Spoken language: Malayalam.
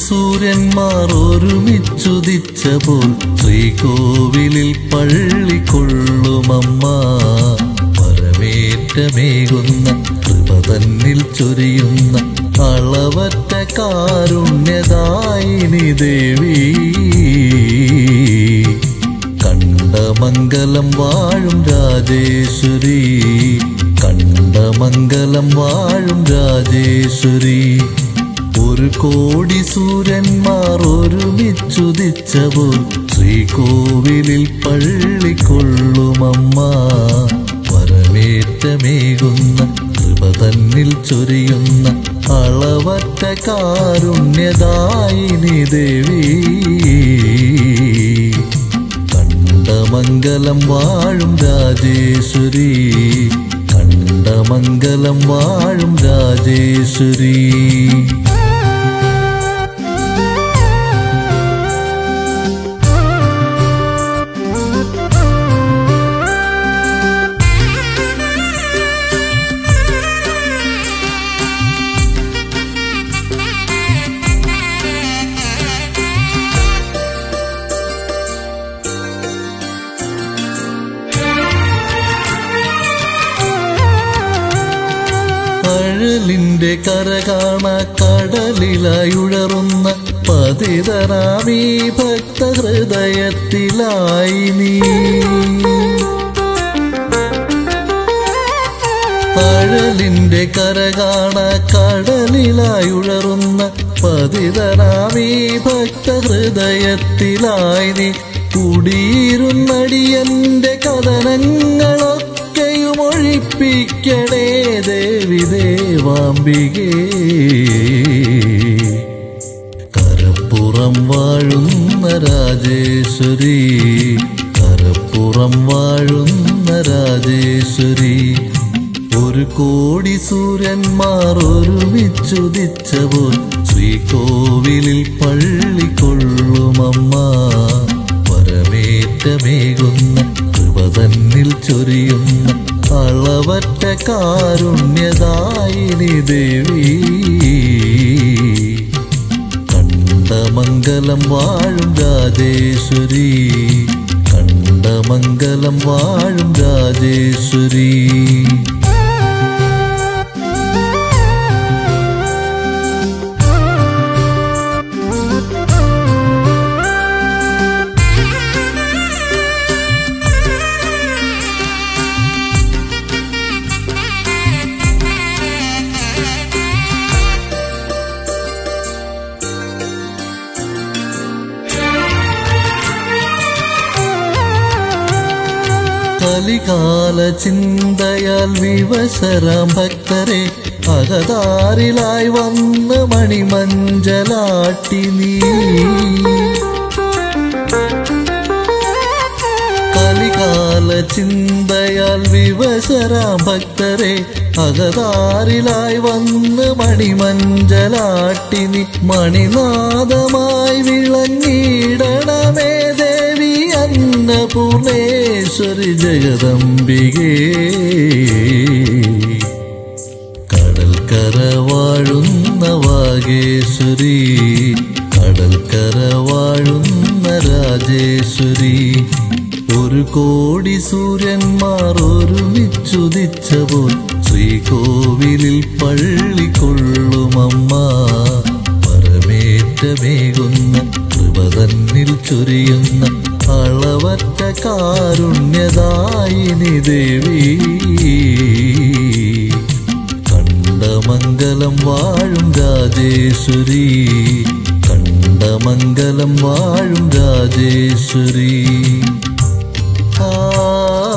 സൂര്യന്മാർ ഒരുമിച്ചുദിച്ച പോൽ ശ്രീകോവിലിൽ പള്ളിക്കൊള്ളുമമ്മ പരമേറ്റമേകുന്ന കൃപ തന്നിൽ ചൊരിയുന്ന അളവറ്റ കാരുണ്യദായിനി ദേവി കണ്ടമംഗലം വാഴും രാജേശ്വരി കണ്ടമംഗലം വാഴും രാജേശ്വരി ഒരു കോടി സൂര്യന്മാർ ഒരുമിച്ചുദിച്ച പോൽ ശ്രീകോവിലിൽ പള്ളിക്കൊള്ളുമമ്മ വരവേറ്റമേകുന്ന കൃപ തന്നിൽ ചൊരിയുന്ന അളവറ്റ കാരുണ്യദായിനി ദേവി കണ്ടമംഗലം വാഴും രാജേശ്വരി കണ്ടമംഗലം വാഴും രാജേശ്വരി അഴലിന്റെ കര കാണ കടലിലായുഴറുന്ന പതിതരാമീ ഭക്തഹൃദയത്തിലായി നീ അഴലിന്റെ കര കാണ കടലിലായുഴറുന്ന പതിതരാമീ ഭക്തഹൃദയത്തിലായി നീ കുടിയിരുന്നടിയന്റെ കഥനങ്ങളൊക്കെയും ഒഴിപ്പിക്കണേ ദേവി ദേവാംബികേ കരപ്പുറം വാഴുന്ന രാജേശ്വരി കരപ്പുറം വാഴുന്ന രാജേശ്വരി ഒരു കോടി സൂര്യന്മാർ ഒരുമിച്ചുദിച്ച പോൽ ശ്രീകോവിലിൽ പള്ളിക്കൊള്ളുമമ്മ വരവേറ്റമേകുന്ന കൃപ തന്നിൽ ചൊരിയുന്ന അളവറ്റ കാരുണ്യദായിനി ദേവി കണ്ടമംഗലം വാഴും രാജേശ്വരി കണ്ടമംഗലം വാഴും രാജേശ്വരി കലികാല ചിന്തയാൽ വിവശരാം ഭക്തരെ അകതാരിലായി വന്ന് മണിമഞ്ചലാട്ടി നീ കലികാല ചിന്തയാൽ വിവശരാം ഭക്തരെ അകതാരിലായി വന്ന് മണിമഞ്ചലാട്ടി നീ മണിനാദമായി വിളങ്ങിയിടണമേ ദേവി അന്നപൂർണേശ്വരി ജഗദംബികേ കടൽക്കര വാഴുന്ന വാഗേശ്വരി കടൽക്കര വാഴുന്ന രാജേശ്വരി ഒരു കോടി സൂര്യന്മാർ ഒരുമിച്ചുദിച്ച പോൽ ശ്രീകോവിലിൽ പള്ളിക്കൊള്ളുമമ്മ പരമേറ്റമേകുന്ന കൃപ തന്നിൽ ചൊരിയുന്ന അളവറ്റ കാരുണ്യദായിനി ദേവി കണ്ടമംഗലം വാഴും രാജേശ്വരി കണ്ടമംഗലം വാഴും രാജേശ്വരി ആ